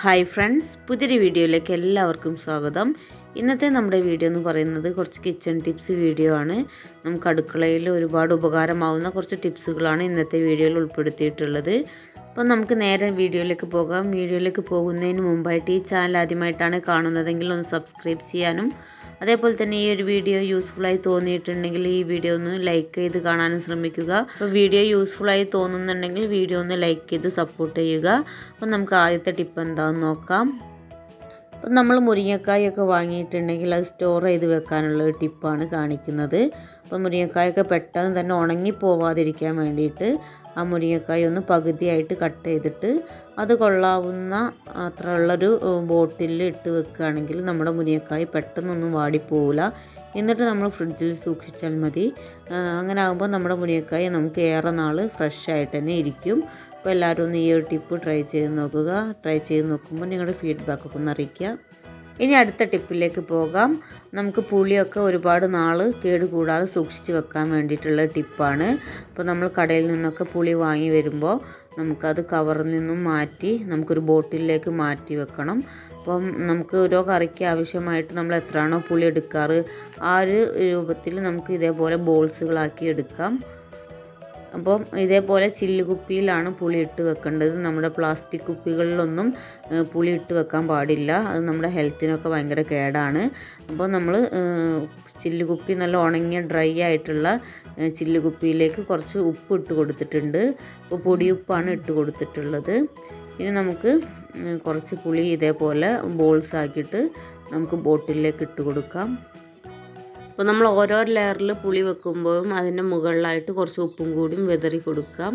hi friends പുതിയൊരു വീഡിയോയിലേക്ക് എല്ലാവർക്കും സ്വാഗതം ഇന്നത്തെ നമ്മുടെ വീഡിയോ എന്ന് പറയുന്നത് കുറച്ച് കിച്ചൺ ടിപ്സ് വീഡിയോ ആണ് നമുക്ക് അടുക്കളയിൽ ഒരുപാട് ഉപകാരമാവുന്ന കുറച്ച് ടിപ്സുകളാണ് ഇന്നത്തെ വീഡിയോയിൽ ഉൾപ്പെടുത്തിയിട്ടുള്ളത് അപ്പം നമുക്ക് നേരെ വീഡിയോയിലേക്ക് പോകാം വീഡിയോയിലേക്ക് പോകുന്നതിന് മുമ്പായിട്ട് ഈ ചാനൽ ആദ്യമായിട്ടാണ് കാണുന്നതെങ്കിൽ ഒന്ന് സബ്സ്ക്രൈബ് ചെയ്യാനും അതേപോലെ തന്നെ ഈ ഒരു വീഡിയോ യൂസ്ഫുള്ളായി തോന്നിയിട്ടുണ്ടെങ്കിൽ ഈ വീഡിയോ ഒന്ന് ലൈക്ക് ചെയ്ത് കാണാനും ശ്രമിക്കുക അപ്പോൾ വീഡിയോ യൂസ്ഫുള്ളായി തോന്നുന്നുണ്ടെങ്കിൽ വീഡിയോ ഒന്ന് ലൈക്ക് ചെയ്ത് സപ്പോർട്ട് ചെയ്യുക അപ്പോൾ നമുക്ക് ആദ്യത്തെ ടിപ്പ് എന്താണെന്ന് നോക്കാം അപ്പം നമ്മൾ മുരിങ്ങക്കായൊക്കെ വാങ്ങിയിട്ടുണ്ടെങ്കിൽ അത് സ്റ്റോർ ചെയ്ത് വെക്കാനുള്ള ഒരു ടിപ്പാണ് കാണിക്കുന്നത് അപ്പം മുരിങ്ങക്കായൊക്കെ പെട്ടെന്ന് തന്നെ ഉണങ്ങി പോവാതിരിക്കാൻ വേണ്ടിയിട്ട് ആ മുരിങ്ങക്കായ ഒന്ന് പകുതിയായിട്ട് കട്ട് ചെയ്തിട്ട് അത് കൊള്ളാവുന്ന അത്രയുള്ളൊരു ബോട്ടിലിൽ ഇട്ട് വെക്കുകയാണെങ്കിൽ നമ്മുടെ മുരിങ്ങക്കായ പെട്ടെന്നൊന്നും വാടിപ്പോവില്ല എന്നിട്ട് നമ്മൾ ഫ്രിഡ്ജിൽ സൂക്ഷിച്ചാൽ മതി അങ്ങനെ ആകുമ്പോൾ നമ്മുടെ മുരിങ്ങക്കായ നമുക്ക് ഏറെ നാൾ ഫ്രഷ് ആയിട്ട് തന്നെ ഇരിക്കും അപ്പോൾ എല്ലാവരും ഒന്ന് ഈ ഒരു ടിപ്പ് ട്രൈ ചെയ്ത് നോക്കുക ട്രൈ ചെയ്ത് നോക്കുമ്പോൾ നിങ്ങളുടെ ഫീഡ്ബാക്കൊക്കെ ഒന്ന് അറിയിക്കുക ഇനി അടുത്ത ടിപ്പിലേക്ക് പോകാം നമുക്ക് പുളിയൊക്കെ ഒരുപാട് നാൾ കേടുകൂടാതെ സൂക്ഷിച്ച് വെക്കാൻ വേണ്ടിയിട്ടുള്ള ടിപ്പാണ് അപ്പോൾ നമ്മൾ കടയിൽ നിന്നൊക്കെ പുളി വാങ്ങി വരുമ്പോൾ നമുക്കത് കവറിൽ നിന്നും മാറ്റി നമുക്കൊരു ബോട്ടിലേക്ക് മാറ്റി വെക്കണം അപ്പം നമുക്ക് ഓരോ കറിക്ക് ആവശ്യമായിട്ട് നമ്മൾ എത്രയാണോ പുളി എടുക്കാറ് ആ ഒരു രൂപത്തിൽ നമുക്ക് ഇതേപോലെ ബോൾസുകളാക്കി എടുക്കാം അപ്പം ഇതേപോലെ ചില്ല് കുപ്പിയിലാണ് പുളി ഇട്ട് വെക്കേണ്ടത് നമ്മുടെ പ്ലാസ്റ്റിക് കുപ്പികളിലൊന്നും പുളി ഇട്ട് വെക്കാൻ പാടില്ല അത് നമ്മുടെ ഹെൽത്തിനൊക്കെ ഭയങ്കര കേടാണ് അപ്പോൾ നമ്മൾ ചില്ല് കുപ്പി നല്ല ഉണങ്ങിയ ഡ്രൈ ആയിട്ടുള്ള ചില്ല് കുപ്പിയിലേക്ക് കുറച്ച് ഉപ്പ് ഇട്ട് കൊടുത്തിട്ടുണ്ട് അപ്പോൾ പൊടിയുപ്പാണ് ഇട്ട് കൊടുത്തിട്ടുള്ളത് ഇനി നമുക്ക് കുറച്ച് പുളി ഇതേപോലെ ബോൾസ് ആക്കിയിട്ട് നമുക്ക് ബോട്ടിലേക്ക് ഇട്ട് കൊടുക്കാം അപ്പോൾ നമ്മൾ ഓരോ ലെയറിൽ പുളി വെക്കുമ്പോഴും അതിൻ്റെ മുകളിലായിട്ട് കുറച്ച് ഉപ്പും കൂടിയും വെതറി കൊടുക്കാം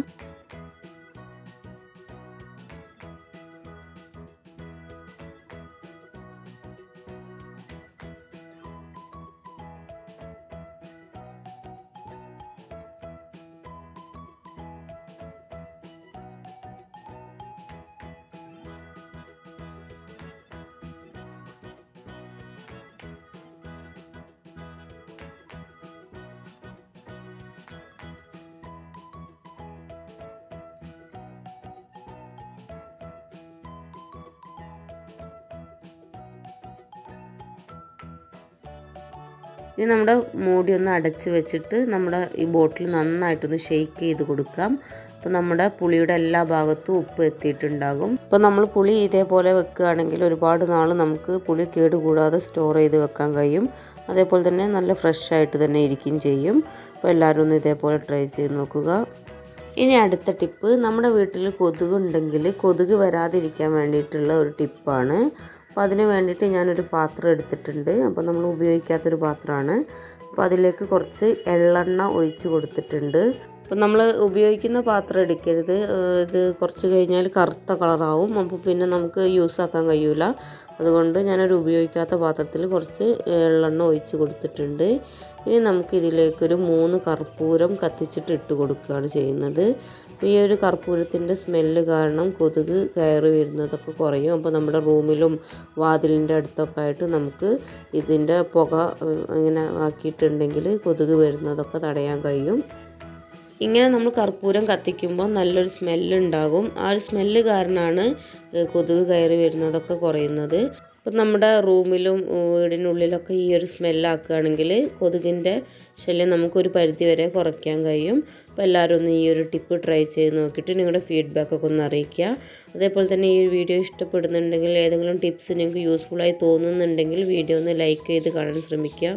ഇനി നമ്മുടെ മൂടി ഒന്ന് അടച്ച് വെച്ചിട്ട് നമ്മുടെ ഈ ബോട്ടിൽ നന്നായിട്ടൊന്ന് ഷെയ്ക്ക് ചെയ്ത് കൊടുക്കാം അപ്പോൾ നമ്മുടെ പുളിയുടെ എല്ലാ ഭാഗത്തും ഉപ്പ് എത്തിയിട്ടുണ്ടാകും അപ്പോൾ നമ്മൾ പുളി ഇതേപോലെ വെക്കുകയാണെങ്കിൽ ഒരുപാട് നാൾ നമുക്ക് പുളി കേടുകൂടാതെ സ്റ്റോർ ചെയ്ത് വെക്കാൻ കഴിയും അതേപോലെ തന്നെ നല്ല ഫ്രഷ് ആയിട്ട് തന്നെ ഇരിക്കുകയും ചെയ്യും അപ്പോൾ എല്ലാവരും ഒന്ന് ഇതേപോലെ ട്രൈ ചെയ്ത് നോക്കുക ഇനി അടുത്ത ടിപ്പ് നമ്മുടെ വീട്ടിൽ കൊതുക് ഉണ്ടെങ്കിൽ കൊതുക് വരാതിരിക്കാൻ വേണ്ടിയിട്ടുള്ള ഒരു ടിപ്പാണ് അപ്പോൾ അതിന് വേണ്ടിയിട്ട് ഞാനൊരു പാത്രം എടുത്തിട്ടുണ്ട് അപ്പോൾ നമ്മൾ ഉപയോഗിക്കാത്തൊരു പാത്രമാണ് അപ്പോൾ അതിലേക്ക് കുറച്ച് എള്ളെണ്ണ ഒഴിച്ച് കൊടുത്തിട്ടുണ്ട് അപ്പോൾ നമ്മൾ ഉപയോഗിക്കുന്ന പാത്രം എടുക്കരുത് ഇത് കുറച്ച് കഴിഞ്ഞാൽ കറുത്ത കളറാവും അപ്പോൾ പിന്നെ നമുക്ക് യൂസ് ആക്കാൻ കഴിയൂല അതുകൊണ്ട് ഞാനൊരു ഉപയോഗിക്കാത്ത പാത്രത്തിൽ കുറച്ച് എള്ളെണ്ണ ഒഴിച്ച് കൊടുത്തിട്ടുണ്ട് ഇനി നമുക്ക് ഇതിലേക്കൊരു മൂന്ന് കർപ്പൂരം കത്തിച്ചിട്ട് ഇട്ട് കൊടുക്കുകയാണ് ചെയ്യുന്നത് അപ്പോൾ ഈ ഒരു കർപ്പൂരത്തിൻ്റെ സ്മെല്ല് കാരണം കൊതുക് കയറി വരുന്നതൊക്കെ കുറയും അപ്പോൾ നമ്മുടെ റൂമിലും വാതിലിൻ്റെ അടുത്തൊക്കെ ആയിട്ട് നമുക്ക് ഇതിൻ്റെ പുക ഇങ്ങനെ ആക്കിയിട്ടുണ്ടെങ്കിൽ കൊതുക് വരുന്നതൊക്കെ തടയാൻ കഴിയും ഇങ്ങനെ നമ്മൾ കർപ്പൂരം കത്തിക്കുമ്പോൾ നല്ലൊരു സ്മെല്ല് ഉണ്ടാകും ആ ഒരു സ്മെല്ല് കാരണമാണ് കൊതുക് കയറി വരുന്നതൊക്കെ കുറയുന്നത് അപ്പം നമ്മുടെ റൂമിലും വീടിനുള്ളിലൊക്കെ ഈ ഒരു സ്മെല്ലാക്കുകയാണെങ്കിൽ കൊതുകിൻ്റെ ശല്യം നമുക്കൊരു പരിധി വരെ കുറയ്ക്കാൻ കഴിയും അപ്പോൾ എല്ലാവരും ഒന്ന് ഈ ഒരു ടിപ്പ് ട്രൈ ചെയ്ത് നോക്കിയിട്ട് നിങ്ങളുടെ ഫീഡ്ബാക്കൊക്കെ ഒന്ന് അറിയിക്കുക അതേപോലെ തന്നെ ഈ ഒരു വീഡിയോ ഇഷ്ടപ്പെടുന്നുണ്ടെങ്കിൽ ഏതെങ്കിലും ടിപ്സ് നിങ്ങൾക്ക് യൂസ്ഫുള്ളായി തോന്നുന്നുണ്ടെങ്കിൽ വീഡിയോ ഒന്ന് ലൈക്ക് ചെയ്ത് കാണാൻ ശ്രമിക്കുക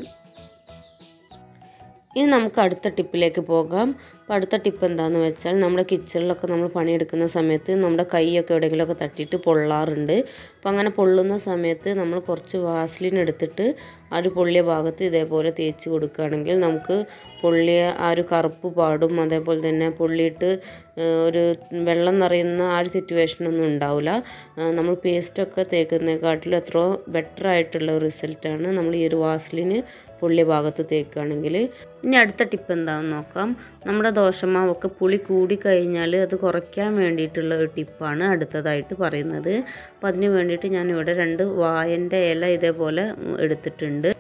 ഇനി നമുക്ക് അടുത്ത ടിപ്പിലേക്ക് പോകാം അപ്പോൾ അടുത്ത ടിപ്പ് എന്താണെന്ന് വെച്ചാൽ നമ്മുടെ കിച്ചണിലൊക്കെ നമ്മൾ പണിയെടുക്കുന്ന സമയത്ത് നമ്മുടെ കൈയൊക്കെ എവിടെയെങ്കിലുമൊക്കെ തട്ടിയിട്ട് പൊള്ളാറുണ്ട് അപ്പോൾ അങ്ങനെ പൊള്ളുന്ന സമയത്ത് നമ്മൾ കുറച്ച് വാസ്ലിൻ എടുത്തിട്ട് ആ ഒരു പൊള്ളിയ ഭാഗത്ത് ഇതേപോലെ തേച്ച് കൊടുക്കുകയാണെങ്കിൽ നമുക്ക് പൊള്ളിയ ആ ഒരു കറുപ്പ് പാടും അതേപോലെ തന്നെ പൊള്ളിയിട്ട് ഒരു വെള്ളം നിറയുന്ന ആ ഒരു സിറ്റുവേഷനൊന്നും ഉണ്ടാവില്ല നമ്മൾ പേസ്റ്റൊക്കെ തേക്കുന്നതിനെക്കാട്ടിലും എത്രയോ ബെറ്റർ ആയിട്ടുള്ള റിസൾട്ടാണ് നമ്മൾ ഈ ഒരു വാസ്ലിന് പുള്ളി ഭാഗത്ത് തേക്കുകയാണെങ്കിൽ ഇനി അടുത്ത ടിപ്പ് എന്താണെന്ന് നോക്കാം നമ്മുടെ ദോശമാവൊക്കെ പുളി കൂടി കഴിഞ്ഞാൽ അത് കുറയ്ക്കാൻ വേണ്ടിയിട്ടുള്ള ഒരു ടിപ്പാണ് അടുത്തതായിട്ട് പറയുന്നത് അപ്പോൾ അതിന് വേണ്ടിയിട്ട് ഞാനിവിടെ രണ്ട് വായൻ്റെ ഇല ഇതേപോലെ എടുത്തിട്ടുണ്ട്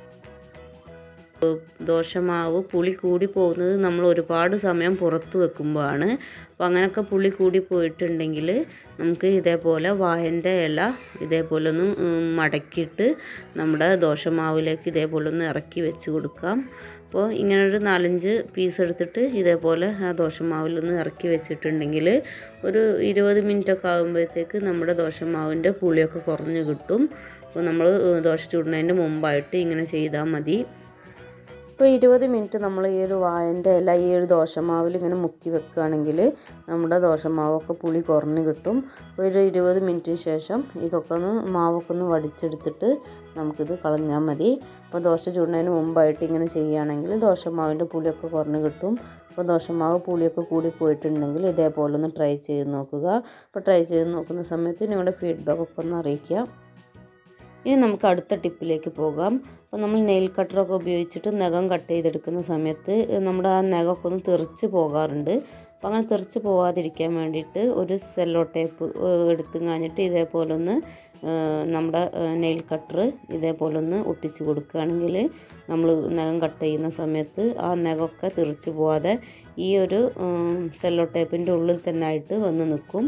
ദോശമാവ് പുളി കൂടി പോകുന്നത് നമ്മൾ ഒരുപാട് സമയം പുറത്ത് വെക്കുമ്പോഴാണ് അപ്പോൾ അങ്ങനെയൊക്കെ പുളി കൂടി പോയിട്ടുണ്ടെങ്കിൽ നമുക്ക് ഇതേപോലെ വായൻ്റെ ഇല ഇതേപോലെ ഒന്ന് മടക്കിയിട്ട് നമ്മുടെ ദോശമാവിലേക്ക് ഇതേപോലെ ഒന്ന് ഇറക്കി വെച്ച് കൊടുക്കാം അപ്പോൾ ഇങ്ങനെ ഒരു നാലഞ്ച് പീസ് എടുത്തിട്ട് ഇതേപോലെ ആ ദോശമാവിലൊന്ന് ഇറക്കി വെച്ചിട്ടുണ്ടെങ്കിൽ ഒരു ഇരുപത് മിനിറ്റൊക്കെ ആകുമ്പോഴത്തേക്ക് നമ്മുടെ ദോശമാവിൻ്റെ പുളിയൊക്കെ കുറഞ്ഞ് കിട്ടും അപ്പോൾ നമ്മൾ ദോശ ചുടുന്നതിൻ്റെ മുമ്പായിട്ട് ഇങ്ങനെ ചെയ്താൽ മതി ഇപ്പോൾ ഇരുപത് മിനിറ്റ് നമ്മൾ ഈ ഒരു വായൻ്റെ ഇല ഈ ഒരു ദോശമാവിൽ ഇങ്ങനെ മുക്കി വെക്കുകയാണെങ്കിൽ നമ്മുടെ ദോശമാവൊക്കെ പുളി കുറഞ്ഞ് കിട്ടും അപ്പോൾ ഒരു ഇരുപത് മിനിറ്റിന് ശേഷം ഇതൊക്കെ ഒന്ന് മാവൊക്കെ ഒന്ന് വടിച്ചെടുത്തിട്ട് നമുക്കിത് കളഞ്ഞാൽ മതി അപ്പോൾ ദോശ ചുടുന്നതിന് മുമ്പായിട്ട് ഇങ്ങനെ ചെയ്യുകയാണെങ്കിൽ ദോശമാവിൻ്റെ പുളിയൊക്കെ കുറഞ്ഞ് കിട്ടും അപ്പോൾ ദോശമാവ് പുളിയൊക്കെ കൂടി പോയിട്ടുണ്ടെങ്കിൽ ഇതേപോലെ ഒന്ന് ട്രൈ ചെയ്ത് നോക്കുക അപ്പോൾ ട്രൈ ചെയ്ത് നോക്കുന്ന സമയത്ത് നിങ്ങളുടെ ഫീഡ്ബാക്കൊക്കെ ഒന്ന് അറിയിക്കുക ഇനി നമുക്ക് അടുത്ത ടിപ്പിലേക്ക് പോകാം അപ്പോൾ നമ്മൾ നെയിൽ കട്ടറൊക്കെ ഉപയോഗിച്ചിട്ട് നഖം കട്ട് ചെയ്തെടുക്കുന്ന സമയത്ത് നമ്മുടെ ആ നഖമൊക്കെ ഒന്ന് തെറിച്ച് പോകാറുണ്ട് അപ്പോൾ അങ്ങനെ തെറിച്ച് പോകാതിരിക്കാൻ വേണ്ടിയിട്ട് ഒരു സെല്ലോ ടേപ്പ് എടുത്ത് കഴിഞ്ഞിട്ട് ഇതേപോലെ ഒന്ന് നമ്മുടെ നെയിൽ കട്ടർ ഇതേപോലെ ഒന്ന് ഒട്ടിച്ച് കൊടുക്കുകയാണെങ്കിൽ നമ്മൾ നഖം കട്ട് ചെയ്യുന്ന സമയത്ത് ആ നഖമൊക്കെ തെറിച്ച് പോവാതെ ഈ ഒരു സെല്ലോ ടേപ്പിൻ്റെ ഉള്ളിൽ തന്നെ ആയിട്ട് വന്ന് നിൽക്കും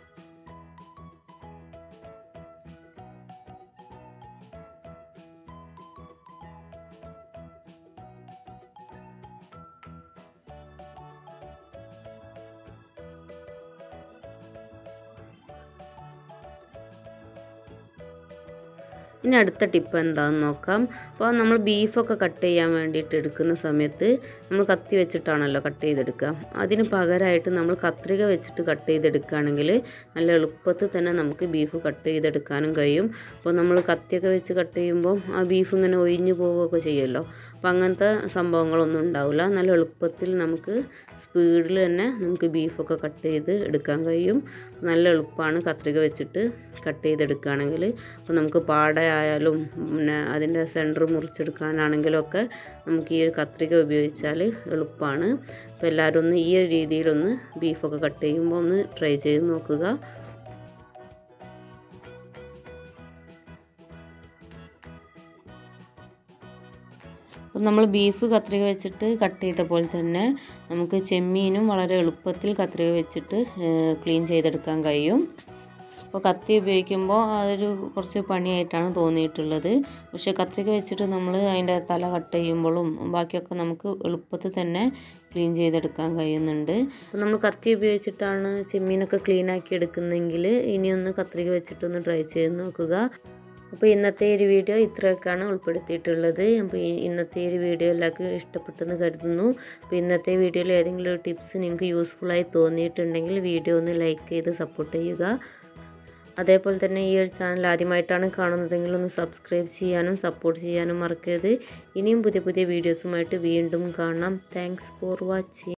ഇനി അടുത്ത ടിപ്പ് എന്താണെന്ന് നോക്കാം അപ്പോൾ നമ്മൾ ബീഫൊക്കെ കട്ട് ചെയ്യാൻ വേണ്ടിയിട്ട് എടുക്കുന്ന സമയത്ത് നമ്മൾ കത്തി വെച്ചിട്ടാണല്ലോ കട്ട് ചെയ്തെടുക്കുക അതിന് പകരമായിട്ട് നമ്മൾ കത്രിക വെച്ചിട്ട് കട്ട് ചെയ്തെടുക്കുകയാണെങ്കിൽ നല്ല എളുപ്പത്തിൽ തന്നെ നമുക്ക് ബീഫ് കട്ട് ചെയ്തെടുക്കാനും കഴിയും അപ്പോൾ നമ്മൾ കത്തിയൊക്കെ വെച്ച് കട്ട് ചെയ്യുമ്പോൾ ആ ബീഫ് ഇങ്ങനെ ഒഴിഞ്ഞു പോവുകയൊക്കെ ചെയ്യുമല്ലോ അപ്പോൾ അങ്ങനത്തെ സംഭവങ്ങളൊന്നും ഉണ്ടാവില്ല നല്ല എളുപ്പത്തിൽ നമുക്ക് സ്പീഡിൽ തന്നെ നമുക്ക് ബീഫൊക്കെ കട്ട് ചെയ്ത് എടുക്കാൻ കഴിയും നല്ല എളുപ്പമാണ് കത്രിക വെച്ചിട്ട് കട്ട് ചെയ്തെടുക്കുകയാണെങ്കിൽ അപ്പോൾ നമുക്ക് പാടയായാലും പിന്നെ അതിൻ്റെ സെൻറ്റർ മുറിച്ചെടുക്കാനാണെങ്കിലും ഒക്കെ നമുക്ക് ഈ ഒരു കത്രിക ഉപയോഗിച്ചാൽ എളുപ്പമാണ് അപ്പോൾ എല്ലാവരും ഒന്ന് ഈ ഒരു രീതിയിലൊന്ന് ബീഫൊക്കെ കട്ട് ചെയ്യുമ്പോൾ ഒന്ന് ട്രൈ ചെയ്ത് നോക്കുക അപ്പം നമ്മൾ ബീഫ് കത്രിക വെച്ചിട്ട് കട്ട് ചെയ്ത പോലെ തന്നെ നമുക്ക് ചെമ്മീനും വളരെ എളുപ്പത്തിൽ കത്രിക വെച്ചിട്ട് ക്ലീൻ ചെയ്തെടുക്കാൻ കഴിയും അപ്പോൾ കത്തി ഉപയോഗിക്കുമ്പോൾ അതൊരു കുറച്ച് പണിയായിട്ടാണ് തോന്നിയിട്ടുള്ളത് പക്ഷേ കത്രിക വെച്ചിട്ട് നമ്മൾ അതിൻ്റെ തല കട്ട് ചെയ്യുമ്പോഴും ബാക്കിയൊക്കെ നമുക്ക് എളുപ്പത്തിൽ തന്നെ ക്ലീൻ ചെയ്തെടുക്കാൻ കഴിയുന്നുണ്ട് അപ്പോൾ നമ്മൾ കത്തി ഉപയോഗിച്ചിട്ടാണ് ചെമ്മീനൊക്കെ ക്ലീൻ ആക്കി എടുക്കുന്നതെങ്കിൽ ഇനിയൊന്ന് കത്രിക വെച്ചിട്ടൊന്ന് ട്രൈ ചെയ്ത് നോക്കുക അപ്പോൾ ഇന്നത്തെ ഒരു വീഡിയോ ഇത്രയൊക്കെയാണ് ഉൾപ്പെടുത്തിയിട്ടുള്ളത് അപ്പോൾ ഇന്നത്തെ ഒരു വീഡിയോ എല്ലാവർക്കും ഇഷ്ടപ്പെട്ടെന്ന് കരുതുന്നു അപ്പോൾ ഇന്നത്തെ വീഡിയോയിൽ ഏതെങ്കിലും ഒരു ടിപ്സ് നിങ്ങൾക്ക് യൂസ്ഫുള്ളായി തോന്നിയിട്ടുണ്ടെങ്കിൽ വീഡിയോ ഒന്ന് ലൈക്ക് ചെയ്ത് സപ്പോർട്ട് ചെയ്യുക അതേപോലെ തന്നെ ഈ ഒരു ചാനൽ ആദ്യമായിട്ടാണ് കാണുന്നതെങ്കിൽ ഒന്ന് സബ്സ്ക്രൈബ് ചെയ്യാനും സപ്പോർട്ട് ചെയ്യാനും മറക്കരുത് ഇനിയും പുതിയ പുതിയ വീഡിയോസുമായിട്ട് വീണ്ടും കാണാം താങ്ക്സ് ഫോർ വാച്ചിങ്